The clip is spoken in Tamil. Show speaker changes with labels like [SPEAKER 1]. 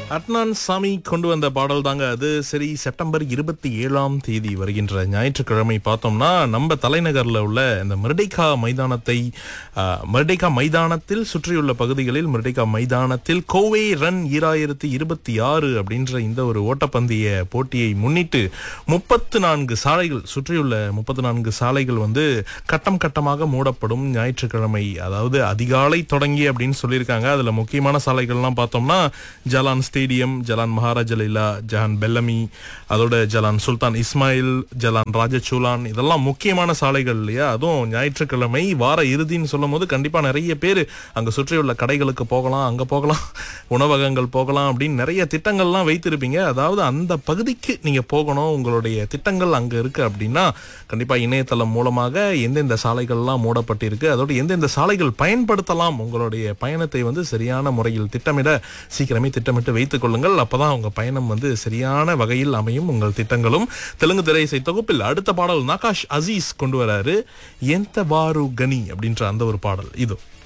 [SPEAKER 1] அட்னான் சாமி கொண்டு வந்த பாடல் தாங்க அது சரி செப்டம்பர் இருபத்தி ஏழாம் தேதி வருகின்ற ஞாயிற்றுக்கிழமை பார்த்தோம்னா நம்ம தலைநகர்ல உள்ள இந்த மிர்டேகா மைதானத்தை ஆஹ், மிர்டேகா மைதானத்தில் சுற்றியுள்ள பகுதிகளில் மிர்டேகா மைதானத்தில் கோவை ரன் ஈராயிரத்தி இருபத்தி ஆறு அப்படின்ற இந்த ஒரு ஓட்டப்பந்தய போட்டியை முன்னிட்டு முப்பத்து நான்கு சாலைகள் சுற்றியுள்ள முப்பத்து நான்கு சாலைகள் வந்து கட்டம் கட்டமாக மூடப்படும் ஞாயிற்றுக்கிழமை அதாவது அதிகாலை தொடங்கி அப்படின்னு சொல்லியிருக்காங்க அதுல முக்கியமான சாலைகள்லாம் பார்த்தோம்னா Jalan Stadium Jalan Maharaja Lela Jalan Bellamy அதோட ஜலான் சுல்தான் இஸ்மாயில் ஜலான் ராஜச்சூலான் இதெல்லாம் முக்கியமான சாலைகள் இல்லையா அதுவும் ஞாயிற்றுக்கிழமை வார இறுதின்னு சொல்லும் போது கண்டிப்பா நிறைய பேர் அங்க சுற்றியுள்ள கடைகளுக்கு போகலாம் அங்க போகலாம் உணவகங்கள் போகலாம் அப்படின்னு நிறைய திட்டங்கள்லாம் வைத்திருப்பீங்க அதாவது அந்த பகுதிக்கு நீங்க போகணும் உங்களுடைய திட்டங்கள் அங்க இருக்கு அப்படின்னா கண்டிப்பா இணையதளம் மூலமாக எந்தெந்த சாலைகள்லாம் மூடப்பட்டிருக்கு அதோட எந்தெந்த சாலைகள் பயன்படுத்தலாம் உங்களுடைய பயணத்தை வந்து சரியான முறையில் திட்டமிட சீக்கிரமே திட்டமிட்டு வைத்துக் கொள்ளுங்கள் அப்பதான் உங்க பயணம் வந்து சரியான வகையில் அமையும் உங்கள் திட்டங்களும் தெலுங்கு திரையிசை தொகுப்பில் அடுத்த பாடல் நகாஷ் அசீஸ் கொண்டு வராரு எந்த வாரு கனி அப்படின்ற அந்த ஒரு பாடல் இதோ